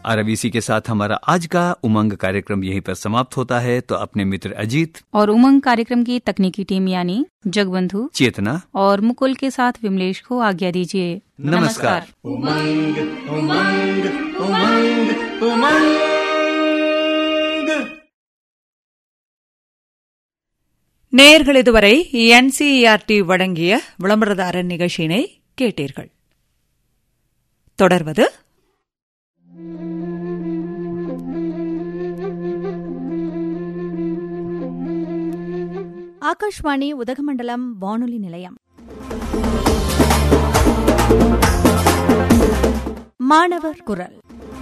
और अब इसी के साथ हमारा आज का उमंग कार्यक्रम यहीं पर समाप्त होता है तो अपने मित्र अजीत और उमंग कार्यक्रम की तकनीकी टीम यानी जगबंधु चेतना और मुकुल के साथ विमलेश को आज्ञा दीजिए नमस्कार। उमंग उमंग उमंग उमंग நேயர்கள் இதுவரை என்சிஇஆர்டி வழங்கிய விளம்பரதாரர் நிகழ்ச்சியினை கேட்டீர்கள் தொடர்வது ஆகாஷ்வாணி உதகமண்டலம் வானொலி நிலையம் மாணவர் குரல்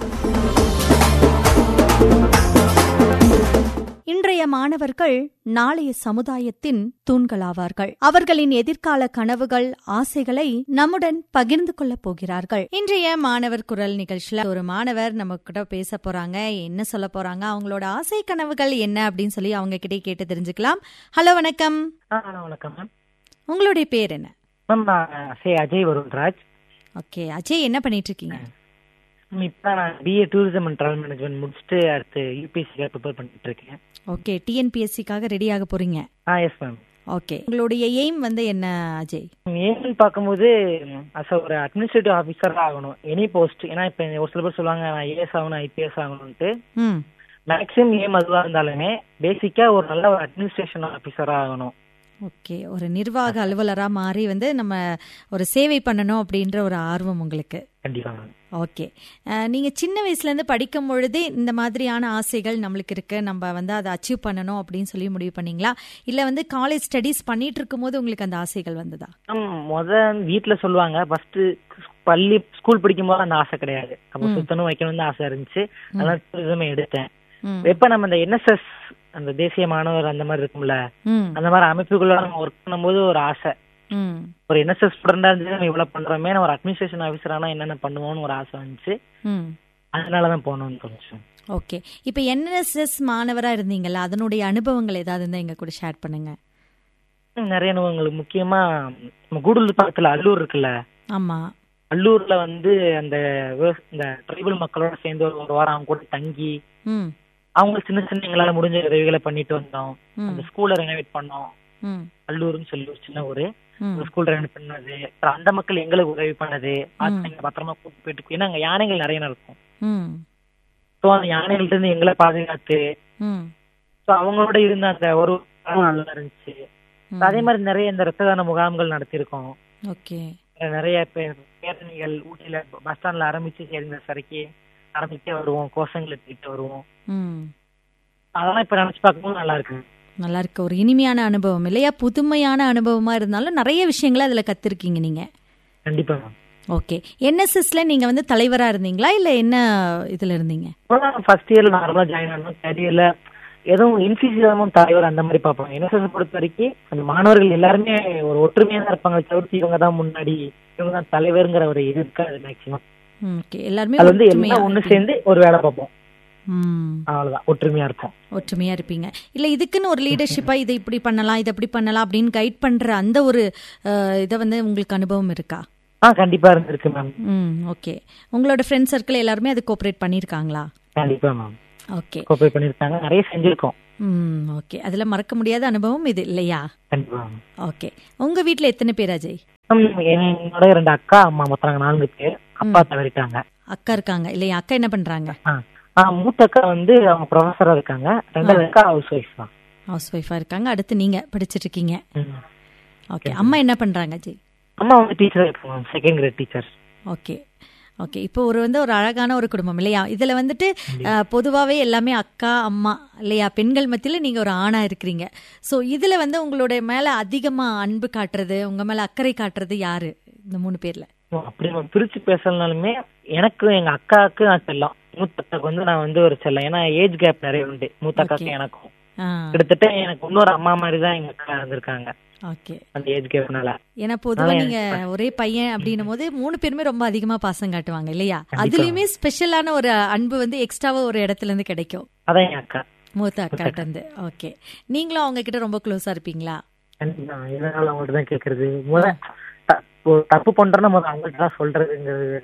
இன்றைய மாணவர்கள் நாளைய சமுதாயத்தின் தூண்களாவார்கள் அவர்களின் எதிர்கால கனவுகள் ஆசைகளை நம்முடன் பகிர்ந்து கொள்ளப் போகிறார்கள் இன்றைய மாணவர் குரல் நிகழ்ச்சியில ஒரு மாணவர் நம்ம கிட்ட பேச போறாங்க என்ன சொல்ல போறாங்க அவங்களோட ஆசை கனவுகள் என்ன அப்படின்னு சொல்லி அவங்க கிட்டே கேட்டு தெரிஞ்சுக்கலாம் ஹலோ வணக்கம் ஆ வணக்கம் மேம் உங்களுடைய பேர் என்ன மேம் நான் சே அஜய் வருண்ராஜ் ஓகே அஜய் என்ன பண்ணிட்டு இருக்கீங்க மேம் இப்போ நான் BA tourism and travel management முடிச்சுட்டு அடுத்து யூபிஎஸ்சிக்காக ப்ரிப்பேர் பண்ணிட்டு இருக்கேன் ஓகே டிஎன்பிஎஸ்சிக்காக ரெடி ஆக போறீங்க ஆ எஸ் மேம் ஓகே உங்களுடைய எய்ம் வந்து என்ன அஜய் ஏன்னு பார்க்கும்போது அஸ் ஒரு அட்மினிஸ்ட்ரேட்டிவ் ஆஃபீஸராக ஆகணும் எனி போஸ்ட் ஏன்னா இப்போ ஒரு சில பேர் சொல்லுவாங்க நான் ஏஎஸ் ஆகணும் ஐபிஎஸ் ஆகணும்ட்டு ம் மேக்ஸிமம் ஏம் அதுவாக இருந்தாலுமே பேசிக்காக ஒரு நல்ல ஒரு அட்மினிஸ்ட்ரேஷன் ஆஃபீஸராக ஆகணும் ஓகே ஒரு நிர்வாக அலுவலரா மாறி வந்து நம்ம ஒரு சேவை பண்ணணும் அப்படின்ற ஒரு ஆர்வம் உங்களுக்கு கண்டிப்பாக மேம் ஓகே அஹ், நீங்க சின்ன வயசுல இருந்து படிக்கும் பொழுதே இந்த மாதிரியான ஆசைகள் நம்மளுக்கு இருக்கு நம்ம வந்து அதை அச்சீவ் பண்ணணும் அப்படின்னு சொல்லி முடிவு பண்ணீங்களா இல்ல வந்து காலேஜ் ஸ்டடீஸ் பண்ணிட்டு இருக்கும்போது உங்களுக்கு அந்த ஆசைகள் வந்ததா மேம் முத வீட்டில் சொல்லுவாங்க ஃபர்ஸ்ட் பள்ளி ஸ்கூல் படிக்கும்போது அந்த ஆசை கிடையாது அப்போ ம். சுத்தணும் வைக்கணும்னு தான் ஆசை இருந்துச்சு அதனால டூரிசமே எடுத்தேன் ம். எப்ப நம்ம இந்த என்எஸ்எஸ் அந்த தேசிய மாணவர் அந்த மாதிரி இருக்கும்ல ம் அந்த மாதிரி அமைப்புக்குள்ள நம்ம ஒர்க் பண்ணும்போது ஒரு ஆசை ம் ஒரு என்எஸ்எஸ் ஸ்டூடெண்டா இருந்து நம்ம இவ்வளவு பண்றோமே நம்ம ஒரு அட்மினிஸ்ட்ரேஷன் ஆஃபீஸர் ஆனா என்னென்ன பண்ணுவோம்னு ஒரு ஆசை வந்துச்சு ம் அதனாலதான் போகணும்னு தோணுச்சு ஓகே இப்போ என்எஸ்எஸ் மாணவரா இருந்தீங்கல்ல அதனுடைய அனுபவங்கள் ஏதாவது இருந்தா எங்க கூட ஷேர் பண்ணுங்க ம், நிறைய அனுபவங்கள் முக்கியமா நம்ம கூடலூர் பக்கத்துல அல்லூர் இருக்குல்ல ஆமா அல்லூர்ல வந்து அந்த விவச- இந்த ட்ரைபல் மக்களோட சேர்ந்து ஒரு ஒரு வாரம் அவங்க கூட தங்கி ம் அவங்க சின்ன சின்ன எங்களால முடிஞ்ச உதவிகளை பண்ணிட்டு வந்தோம் ம் அந்த ஸ்கூலை ரெனோவேட் பண்ணோம் ம் அல்லூர்னு சொல்லி ஒரு சின்ன ஊரு ம் ஒரு ஸ்கூல் ரெனோவேட் பண்ணது அப்புறம் அந்த மக்கள் எங்களுக்கு உதவி பண்ணது ஆட்களை பத்திரமா கூட்டு போயிட்டு ஏன்னா அங்க யானைகள் நிறைய இருக்கும் ம் ஸோ அந்த யானைகள்ட்ட இருந்து எங்களை பாதுகாத்து ம் ஸோ அவங்களோட இருந்த அந்த ஒரு வாரம் நல்லா இருந்துச்சு ம். அதே மாதிரி நிறைய இந்த ரத்த தான முகாம்கள் நடத்தியிருக்கோம் ஓகே நிறைய பேர் பேரணிகள் ஊட்டியில பஸ் ஸ்டாண்ட்ல ஆரம்பிச்சு சேர்ந்த சரக்கு ஆரம்பிச்சே வருவோம் கோஷங்கள் எடுத்துக்கிட்டு வருவோம் ம் அதெல்லாம் இப்ப நினைச்சு பார்க்கும்போது நல்லா இருக்கு நல்லா இருக்கு ஒரு இனிமையான அனுபவம் இல்லையா புதுமையான அனுபவமா இருந்தாலும் நிறைய விஷயங்களை அதுல கத்திருக்கீங்க நீங்க கண்டிப்பா மேம் ஓகே என்எஸ்எஸ்ல நீங்க வந்து தலைவரா இருந்தீங்களா இல்ல என்ன இதுல இருந்தீங்க ஃபர்ஸ்ட் இயர்ல நார்மலா ஜாயின் ஆனோம் தேர்ட் இயர்ல எதுவும் இன்சிசியமும் தலைவர் அந்த மாதிரி பார்ப்போம் என்எஸ்எஸ் பொறுத்த வரைக்கும் அந்த மாணவர்கள் எல்லாருமே ஒரு ஒற்றுமையா தான் இருப்பாங்க தவிர்த்து இவங்க தான் முன்னாடி இவங்க தான் தலைவருங்கிற ஒரு இது இருக்காது மேக்சிமம் ஓகே எல்லாருமே அது வந்து ஒற்றுமையா எல்லாம் ஒண்ணு இருப்பீங்க. சேர்ந்து ஒரு வேலை பார்ப்போம் ம் அவ்வளவுதான் ஒற்றுமையா இருக்கும் ஒற்றுமையா இருப்பீங்க இல்ல இதுக்குன்னு ஒரு லீடர்ஷிப்பா இதை இப்படி பண்ணலாம் இதை இப்படி பண்ணலாம் அப்படின்னு கைட் பண்ற அந்த ஒரு அஹ், இதை வந்து உங்களுக்கு அனுபவம் இருக்கா ஆ கண்டிப்பா இருந்திருக்கு மேம் ம் ஓகே உங்களோட ஃப்ரெண்ட் சர்க்கிள் எல்லாருமே அது கோஆப்ரேட் பண்ணியிருக்காங்களா கண்டிப்பா மேம் ஓகே கோப்பை பண்ணிருக்காங்க நிறைய செஞ்சிருக்கோம் ம் ஓகே அதுல மறக்க முடியாத அனுபவம் இது இல்லையா கண்டிப்பா மேம் ஓகே உங்க வீட்ல எத்தனை பேர் அஜய் மேம், என்னோட ரெண்டு அக்கா அம்மா மொத்தம் நாங்க நான்கு பேர் அப்பா தவறிட்டாங்க அக்கா இருக்காங்க இல்லையா அக்கா என்ன பண்றாங்க ஆ. ஆ, மூத்த அக்கா வந்து அவங்க ப்ரொஃபஸரா இருக்காங்க ரெண்டாவது அக்கா ஹவுஸ் ஒய்ஃப் தான் ஹவுஸ் ஒய்ஃபா இருக்காங்க அடுத்து நீங்க படிச்சிட்டு இருக்கீங்க ம். ஓகே அம்மா என்ன பண்றாங்க அஜய் அம்மா வந்து டீச்சரா இருக்காங்க ma'am second grade teacher okay okay இப்போ ஒரு வந்து ஒரு அழகான ஒரு குடும்பம் இல்லையா இதுல வந்துட்டு அஹ், பொதுவாவே எல்லாமே அக்கா அம்மா இல்லையா பெண்கள் மத்தியில நீங்க ஒரு ஆணா இருக்கிறீங்க சோ இதுல வந்து உங்களுடைய மேல அதிகமா அன்பு காட்டுறது உங்க மேல அக்கறை காட்டுறது யாரு இந்த மூணு பேர்ல அப்படி நம்ம பிரிச்சு பேசலனாலுமே எனக்கு எங்க அக்காவுக்கு நான் செல்லம் மூத்த அக்காவுக்கு வந்து நான் வந்து ஒரு செல்லம் ஏன்னா ஏஜ் கேப் நிறைய உண்டு மூத்த அக்காவுக்கு Okay. எனக்கும் ஆ கிட்டத்தட்ட எனக்கு இன்னொரு அம்மா மாதிரி தான் எங்க அக்கா இருந்திருக்காங்க ஓகே அந்த ஏஜ் கேப்னால ஏன்னா பொதுவா அதான் நீங்க ஒரே பையன் அப்படின்னும் போது மூணு பேருமே ரொம்ப அதிகமா பாசம் காட்டுவாங்க இல்லையா கண்டிப்பா. அதுலயுமே ஸ்பெஷலான ஒரு அன்பு வந்து எக்ஸ்ட்ராவா ஒரு இடத்துல இருந்து கிடைக்கும் அதான் என் அக்கா மூத்த அக்காட்ட இருந்து ஓகே நீங்களும் அவங்க கிட்ட ரொம்ப க்ளோஸா இருப்பீங்களா கண்டிப்பா இதனால அவங்கள்ட்ட தான் கேக்குறது முத தப்பு தப்பு பண்றோம்னா முத அவங்கள்ட்ட தான் சொல்றதுங்கிறது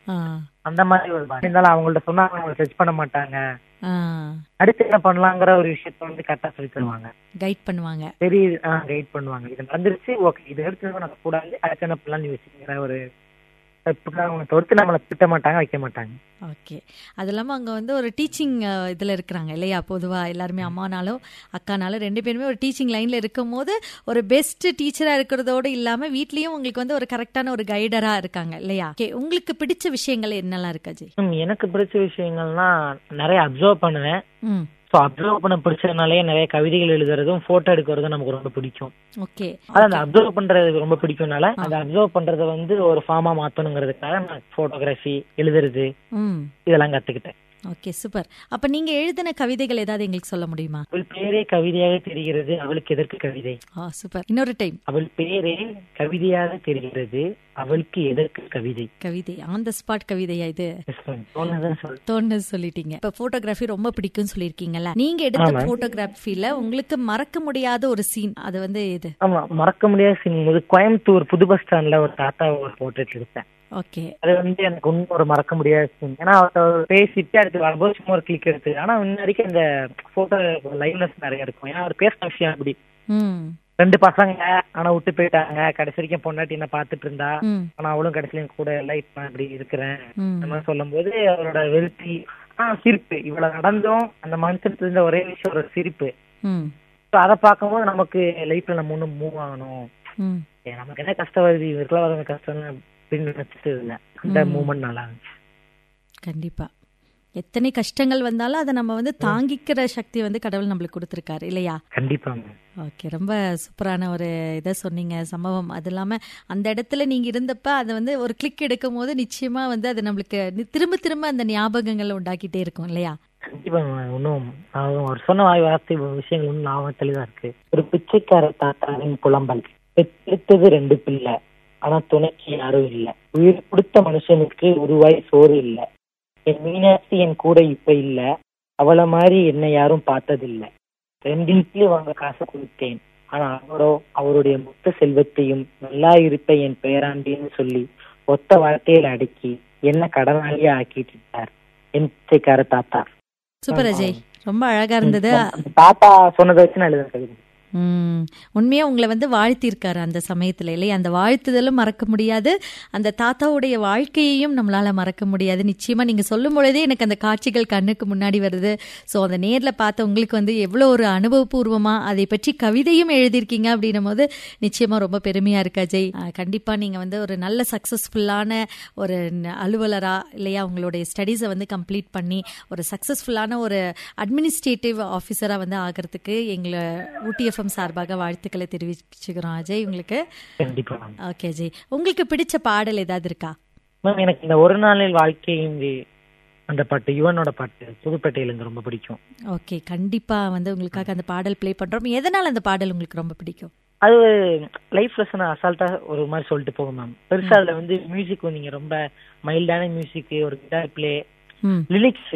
ஆ, அந்த மாதிரி ஒரு பாட்டு இருந்தாலும் அவங்கள்ட்ட சொன்னா அவங்க செர்ச் பண்ண மாட்டாங்க ஆ. அடுத்து என்ன பண்ணலாங்கிற ஒரு விஷயத்த வந்து கரெக்டா சொல்லி தருவாங்க கைட் பண்ணுவாங்க சரி கைட் பண்ணுவாங்க இது நடந்துருச்சு ஓகே இது எடுத்து நம்ம கூடாது அடுத்து என்ன பண்ணலாம்னு யோசிக்கிற ஒரு தப்புக்காக அவங்க தொடுத்து நம்மளை திட்ட மாட்டாங்க வைக்க மாட்டாங்க ஓகே அது இல்லாமல் அங்கே வந்து ஒரு டீச்சிங் இதில் இருக்கிறாங்க இல்லையா பொதுவாக எல்லாருமே அம்மானாலும் அக்கானாலும் ரெண்டு பேருமே ஒரு டீச்சிங் லைனில் இருக்கும் போது ஒரு பெஸ்ட் டீச்சராக இருக்கிறதோடு இல்லாமல் வீட்லேயும் உங்களுக்கு வந்து ஒரு கரெக்டான ஒரு கைடராக இருக்காங்க இல்லையா ஓகே உங்களுக்கு பிடிச்ச விஷயங்கள் என்னெல்லாம் இருக்கு அஜய் ம், எனக்கு பிடிச்ச விஷயங்கள்னா நிறைய அப்சர்வ் பண்ணுவேன் ம் ஸோ அப்சர்வ் பண்ண பிடிச்சதுனாலே நிறைய கவிதைகள் எழுதுறதும் போட்டோ எடுக்கிறதும் நமக்கு ரொம்ப பிடிக்கும் ஓகே அது அந்த அப்சர்வ் பண்றது ரொம்ப பிடிக்கும்னால அந்த அப்சர்வ் பண்றத வந்து ஒரு ஃபார்மா மாத்தணுங்கிறதுக்காக நான் போட்டோகிராஃபி எழுதுறது ம் இதெல்லாம் கத்துக்கிட்டேன் ஓகே சூப்பர் அப்போ நீங்கள் எழுதின கவிதைகள் ஏதாவது எங்களுக்கு சொல்ல முடியுமா அவள் பேரே கவிதையாக தெரிகிறது அவளுக்கு எதற்கு கவிதை ஆ சூப்பர் இன்னொரு டைம் அவள் பேரே கவிதையாக தெரிகிறது அவளுக்கு எதற்கு கவிதை கவிதை ஆன் த ஸ்பாட் கவிதையா இது Yes, ma'am. தோணுதுதான் சொல்றேன். தோணுது சொல்லிட்டீங்க இப்ப போட்டோகிராஃபி ரொம்ப பிடிக்கும்னு சொல்லிருக்கீங்கல்ல நீங்க எடுத்த ஆமா. போட்டோகிராஃபில உங்களுக்கு மறக்க முடியாத ஒரு சீன் அது வந்து எது ஆமா மறக்க முடியாத சீன் போது கோயம்புத்தூர் புது பஸ் ஸ்டாண்ட்ல ஒரு தாத்தா ஒரு போர்ட்ரேட் எடுத்தேன் ஓகே அது வந்து எனக்கு இன்னும் ஒரு மறக்க முடியாத சீன் ஏன்னா அவர் பேசிட்டு அடுத்து வரும்போது சும்மா ஒரு கிளிக் எடுத்து ஆனா இன்ன வரைக்கும் இந்த போட்டோ லைவ்னஸ் நிறைய இருக்கும் ஏன்னா அவர் பேசின விஷயம் அப்படி ம் ரெண்டு பசங்க ஆனா விட்டு போயிட்டாங்க கடைசி வரைக்கும் பொண்டாட்டி என்ன பாத்துட்டு இருந்தா ம் ஆனா அவளும் கடைசியில கூட இல்ல இப்ப நான் இப்படி இருக்கிறேன் ம் அந்த மாதிரி சொல்லும் போது அவரோட வெறுத்தி ஆஹ் சிரிப்பு இவ்வளவு நடந்தும் அந்த மனுஷனுக்கு இருந்த ஒரே விஷயம் ஒரு சிரிப்பு ம் So அதை பார்க்கும்போது நமக்கு லைஃப்ல நம்ம ஒன்றும் மூவ் ஆகணும் ம் ஏ, நமக்கு என்ன கஷ்டம் வருது இவருக்குலாம் வர கஷ்டம் அப்படின்னு நினைச்சிட்டு இருந்தேன் அந்த மூமெண்ட் நல்லா இருந்துச்சு கண்டிப்பா எத்தனை கஷ்டங்கள் வந்தாலும் அதை நம்ம வந்து தாங்கிக்கிற சக்தி வந்து கடவுள் நம்மளுக்கு கொடுத்துருக்காரு இல்லையா கண்டிப்பாங்க ஓகே ரொம்ப சூப்பரான ஒரு இதை சொன்னீங்க சம்பவம் அது இல்லாமல் அந்த இடத்துல நீங்கள் இருந்தப்ப அதை வந்து ஒரு கிளிக் எடுக்கும் போது நிச்சயமா வந்து அது நம்மளுக்கு நி- திரும்ப திரும்ப அந்த ஞாபகங்களை உண்டாக்கிட்டே இருக்கும் இல்லையா கண்டிப்பா இன்னும் அவர் சொன்ன வாய் வார்த்தை விஷயங்கள் இன்னும் ஞாபகம் தெளிவா இருக்கு ஒரு பிச்சைக்கார தாத்தாவின் புலம்பல் பெற்றெடுத்தது ரெண்டு பிள்ளை ஆனா துணைக்கு யாரும் இல்ல உயிர் கொடுத்த மனுஷனுக்கு உருவாய் சோறு இல்ல என் மீனாட்சி என் கூட இப்ப இல்ல அவள மாதிரி என்னை யாரும் பார்த்ததில்ல ரெண்டின் கீழ் வாங்க காசு கொடுத்தேன் ஆனா அவரோ அவருடைய மொத்த செல்வத்தையும் நல்லா இருப்ப என் பேராண்டின்னு சொல்லி ஒத்த வார்த்தையில அடுக்கி என்ன கடனாளியா ஆக்கிட்டு இருந்தார் என் பிச்சைக்கார தாத்தா சூப்பர் அஜய் ரொம்ப அழகா இருந்தது அந்த தாத்தா சொன்னதை வச்சு நான் எழுதுன கவிதை ம் உண்மையா உங்களை வந்து வாழ்த்திருக்காரு அந்த சமயத்துல இல்லையா அந்த வாழ்த்துதலும் மறக்க முடியாது அந்த தாத்தாவுடைய வாழ்க்கையையும் நம்மளால மறக்க முடியாது நிச்சயமா நீங்க சொல்லும் பொழுதே எனக்கு அந்த காட்சிகள் கண்ணுக்கு முன்னாடி வருது ஸோ அந்த நேர்ல பார்த்த உங்களுக்கு வந்து எவ்வளோ ஒரு அனுபவபூர்வமா அதை பற்றி கவிதையும் எழுதியிருக்கீங்க அப்படின்னும் போது நிச்சயமா ரொம்ப பெருமையா இருக்கு அஜய் அஹ், கண்டிப்பா நீங்க வந்து ஒரு நல்ல சக்சஸ்ஃபுல்லான ஒரு ந- அலுவலரா இல்லையா உங்களுடைய ஸ்டடீஸை வந்து கம்ப்ளீட் பண்ணி ஒரு சக்சஸ்ஃபுல்லான ஒரு அட்மினிஸ்ட்ரேட்டிவ் ஆஃபீஸரா வந்து ஆகிறதுக்கு எங்களை ஊட்டி எஃப்எம் சார்பாக வாழ்த்துக்களை தெரிவிச்சுக்கிறோம் அஜய் உங்களுக்கு கண்டிப்பா மேம் ஓகே அஜய் உங்களுக்கு பிடிச்ச பாடல் ஏதாவது இருக்கா மேம் எனக்கு இந்த ஒரு நாளில் வாழ்க்கையின் வி- அந்த பாட்டு யுவனோட பாட்டு புதுப்பேட்டையில இருந்து ரொம்ப பிடிக்கும் ஓகே கண்டிப்பா வந்து உங்களுக்காக அந்த பாடல் ப்ளே பண்றோம் எதனால அந்த பாடல் உங்களுக்கு ரொம்ப பிடிக்கும் அது லைஃப் லெசன் அசால்ட்டா ஒரு மாதிரி சொல்லிட்டு போகும் மேம் பெருசா அதுல வந்து மியூசிக் நீங்க ரொம்ப மைல்டான மியூசிக் ஒரு கிட்டார் பிளே ம் லிரிக்ஸ்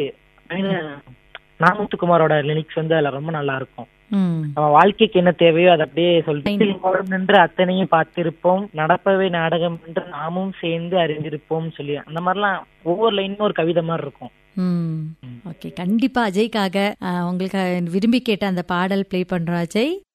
நாமுத்துக்குமாரோட லிரிக்ஸ் வந்து அதுல ரொம்ப நல்லா இருக்கும் ம் நம்ம வாழ்க்கைக்கு என்ன தேவையோ அதை அப்படியே சொல்லிட்டு ஓரம் நின்று அத்தனையும் பார்த்திருப்போம் நடப்பவை நாடகம் என்று நாமும் சேர்ந்து அறிந்திருப்போம் சொல்லி அந்த மாதிரிலாம் ஒவ்வொரு லைனும் ஒரு கவிதை மாதிரி இருக்கும் ம் ஓகே கண்டிப்பா அஜய்க்காக அஹ், உங்களுக்கு விரும்பி கேட்ட அந்த பாடல் ப்ளே பண்றோம் அஜய்